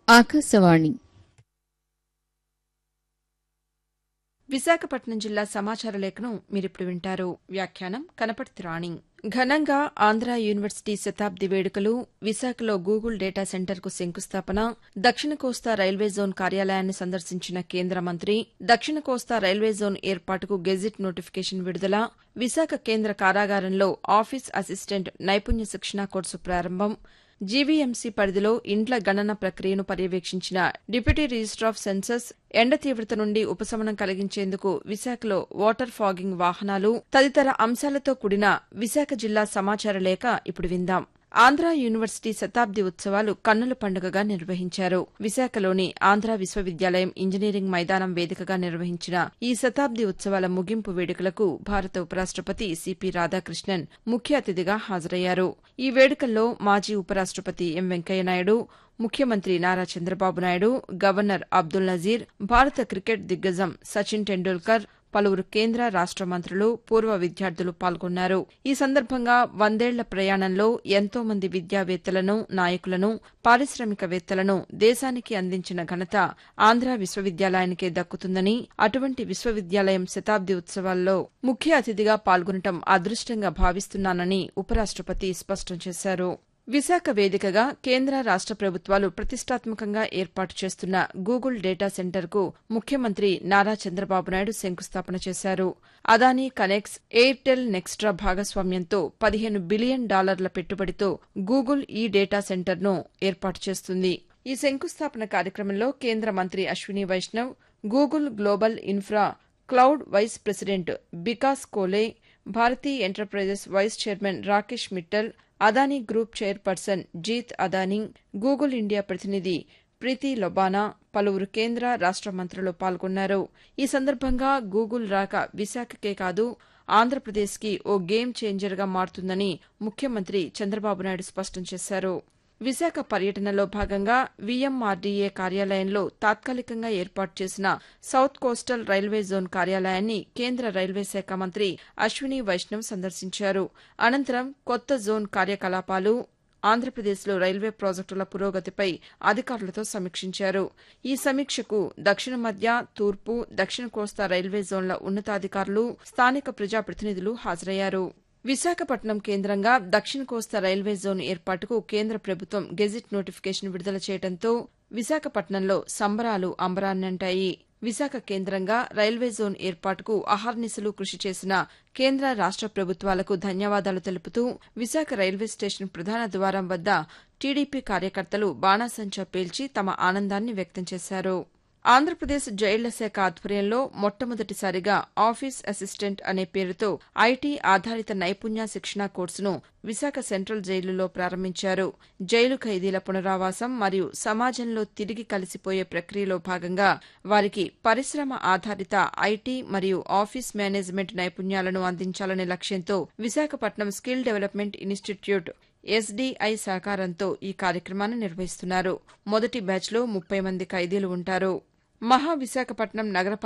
ఆకాశవాణి విశాఖపట్నం జిల్లా సమాచార లేఖను మీరిప్పుడు వింటారు వ్యాఖ్యానం కనపర్తి రాణి ఘనంగా ఆంధ్ర యూనివర్సిటీ శతాబ్ది వేడుకలు విశాఖలో గూగుల్ డేటా సెంటర్కు శంకుస్థాపన దక్షిణ కోస్తా రైల్వే జోన్ కార్యాలయాన్ని సందర్శించిన కేంద్ర మంత్రి దక్షిణ కోస్తా రైల్వే జోన్ ఏర్పాటుకు గెజిట్ నోటిఫికేషన్ విడుదల విశాఖ కేంద్ర కారాగారంలో ఆఫీస్ అసిస్టెంట్ నైపుణ్య శిక్షణా కోర్సు ప్రారంభం జీవీఎంసీ పరిధిలో ఇండ్ల గణన ప్రక్రియను పర్యవేక్షించిన డిప్యూటీ రిజిస్టార్ ఆఫ్ సెన్సస్ ఎండ తీవ్రత నుండి ఉపశమనం కలిగించేందుకు విశాఖలో వాటర్ ఫాగింగ్ వాహనాలు తదితర అంశాలతో కూడిన విశాఖ జిల్లా సమాచార లేఖ ఇప్పుడు విందాం ఆంధ్ర యూనివర్సిటీ శతాబ్ది ఉత్సవాలు కన్నుల పండుగగా నిర్వహించారు విశాఖలోని ఆంధ్ర విశ్వవిద్యాలయం ఇంజనీరింగ్ మైదానం వేదికగా నిర్వహించిన ఈ శతాబ్ది ఉత్సవాల ముగింపు వేడుకలకు భారత ఉపరాష్టపతి సిపి రాధాకృష్ణన్ ముఖ్య అతిథిగా హాజరయ్యారు ఈ వేడుకల్లో మాజీ ఉపరాష్టపతి ఎం వెంకయ్యనాయుడు ముఖ్యమంత్రి నారా చంద్రబాబు నాయుడు గవర్నర్ అబ్దుల్ నజీర్ భారత క్రికెట్ దిగ్గజం సచిన్ టెండూల్కర్ పలువురు కేంద్ర రాష్ట మంత్రులు పూర్వ విద్యార్థులు పాల్గొన్నారు ఈ సందర్భంగా వందేళ్ల ప్రయాణంలో ఎంతో మంది విద్యావేత్తలను నాయకులను పారిశ్రామికవేత్తలను దేశానికి అందించిన ఘనత ఆంధ్ర విశ్వవిద్యాలయానికే దక్కుతుందని అటువంటి విశ్వవిద్యాలయం శతాబ్ది ఉత్సవాల్లో ముఖ్య అతిథిగా పాల్గొనడం అదృష్టంగా భావిస్తున్నానని ఉపరాష్టపతి స్పష్టం చేశారు విశాఖ వేదికగా కేంద్ర రాష్ట ప్రభుత్వాలు ప్రతిష్టాత్మకంగా ఏర్పాటు చేస్తున్న గూగుల్ డేటా సెంటర్కు ముఖ్యమంత్రి నారా చంద్రబాబు నాయుడు శంకుస్థాపన చేశారు అదానీ కనెక్స్ ఎయిర్టెల్ నెక్స్ట్రా భాగస్వామ్యంతో పదిహేను బిలియన్ డాలర్ల పెట్టుబడితో గూగుల్ ఈ డేటా సెంటర్ను ఏర్పాటు చేస్తుంది ఈ శంకుస్థాపన కార్యక్రమంలో కేంద్ర మంత్రి Ashwini Vaishnaw Google global infra cloud vice president Bikash Koley Bharti enterprises vice chairman Rakesh Mittal Adani group chairperson Jeet Adani Google India ప్రతినిధి ప్రీతి లొబానా పలువురు కేంద్ర రాష్ట మంత్రులు పాల్గొన్నారు ఈ సందర్భంగా గూగుల్ రాక విశాఖకే కాదు ఆంధ్రప్రదేశ్కి ఓ గేమ్ చేంజర్గా మారుతుందని ముఖ్యమంత్రి చంద్రబాబు నాయుడు స్పష్టం చేశారు విశాఖ పర్యటనలో భాగంగా వీఎంఆర్డీఏ కార్యాలయంలో తాత్కాలికంగా ఏర్పాటు చేసిన సౌత్ కోస్టల్ రైల్వే జోన్ కార్యాలయాన్ని కేంద్ర రైల్వే శాఖ మంత్రి అశ్విని వైష్ణవ్ సందర్శించారు అనంతరం కొత్త జోన్ కార్యకలాపాలు ఆంధ్రప్రదేశ్లో రైల్వే ప్రాజెక్టుల పురోగతిపై అధికారులతో సమీక్షించారు ఈ సమీక్షకు దక్షిణ మధ్య తూర్పు దక్షిణ కోస్తా రైల్వే జోన్ల ఉన్నతాధికారులు స్థానిక ప్రజాప్రతినిధులు హాజరయ్యారు విశాఖపట్నం కేంద్రంగా దక్షిణ కోస్తా రైల్వే జోన్ ఏర్పాటుకు కేంద్ర ప్రభుత్వం గెజిట్ నోటిఫికేషన్ విడుదల చేయడంతో విశాఖపట్నంలో సంబరాలు అంబరాన్నంటాయి విశాఖ కేంద్రంగా రైల్వే జోన్ ఏర్పాటుకు అహర్నిశలు కృషి చేసిన కేంద్ర రాష్ట ప్రభుత్వాలకు ధన్యవాదాలు తెలుపుతూ విశాఖ రైల్వే స్టేషన్ ప్రధాన ద్వారం వద్ద టీడీపీ కార్యకర్తలు బాణాసంచా పేల్చి తమ ఆనందాన్ని వ్యక్తం చేశారు ఆంధ్రప్రదేశ్ జైళ్ల శాఖ ఆధ్వర్యంలో మొట్టమొదటిసారిగా ఆఫీస్ అసిస్టెంట్ అనే పేరుతో ఐటీ ఆధారిత నైపుణ్య శిక్షణా కోర్సును విశాఖ సెంట్రల్ జైలులో ప్రారంభించారు జైలు ఖైదీల పునరావాసం మరియు సమాజంలో తిరిగి కలిసిపోయే ప్రక్రియలో భాగంగా వారికి పరిశ్రమ ఆధారిత ఐటీ మరియు ఆఫీస్ మేనేజ్మెంట్ నైపుణ్యాలను అందించాలనే లక్ష్యంతో Visakhapatnam skill development institute SDI సహకారంతో ఈ కార్యక్రమాన్ని నిర్వహిస్తున్నారు మొదటి బ్యాచ్లో ముప్పై మంది ఖైదీలు ఉంటారు మహా విశాఖపట్నం నగర